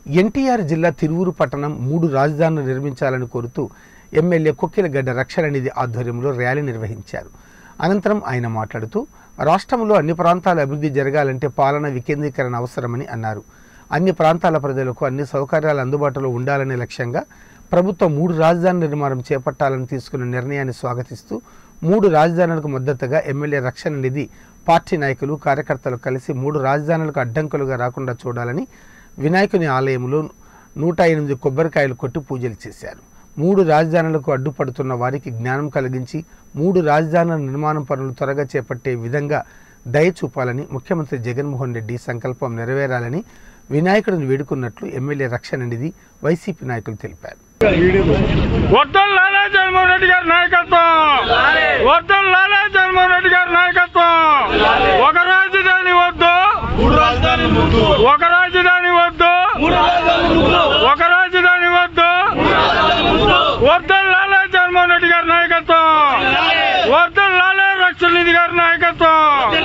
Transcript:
ఎన్టీఆర్ జిల్లా తిరువురు పట్టణం మూడు రాజధానులు నిర్మించాలని కోరుతూ ఎమ్మెల్యే కొక్కిలగడ్డ రక్షణ నిధి ఆధ్వర్యంలో ర్యాలీ నిర్వహించారు అనంతరం ఆయన మాట్లాడుతూ రాష్ట్రంలో అన్ని ప్రాంతాల అభివృద్ధి జరగాలంటే పాలన వికేంద్రీకరణ అవసరమని అన్నారు అన్ని ప్రాంతాల ప్రజలకు అన్ని సౌకర్యాలు అందుబాటులో ఉండాలనే లక్ష్యంగా ప్రభుత్వం మూడు రాజధాని నిర్మాణం చేపట్టాలని తీసుకున్న నిర్ణయాన్ని స్వాగతిస్తూ మూడు రాజధానులకు మద్దతుగా ఎమ్మెల్యే రక్షణ నిధి పార్టీ నాయకులు కార్యకర్తలు కలిసి మూడు రాజధానులకు అడ్డంకులుగా రాకుండా చూడాలని వినాయకుని ఆలయంలో నూట ఎనిమిది కొబ్బరికాయలు కొట్టి పూజలు చేశారు మూడు రాజధానులకు అడ్డుపడుతున్న వారికి జ్ఞానం కలిగించి మూడు రాజధానుల నిర్మాణం పనులు త్వరగా చేపట్టే విధంగా దయ చూపాలని ముఖ్యమంత్రి జగన్మోహన్ రెడ్డి సంకల్పం నెరవేరాలని వినాయకుడిని వేడుకున్నట్లు ఎమ్మెల్యే రక్షణ నిధి వైసీపీ నాయకులు తెలిపారు వర్ధన్ లాలా జగన్మోహన్ రెడ్డి గారి నాయకత్వం వర్ధన్ లాలా జగన్మోహన్ రెడ్డి గారి నాయకత్వం ఒక రాజధాని వద్దు ఒక రాజధాని వద్దు ఒక రాజధాని వద్దు వర్ధన్ లాలా జగన్మోహన్ రెడ్డి గారి నాయకత్వం వర్ధన్ లాలా రక్షణ నిధి గారి నాయకత్వం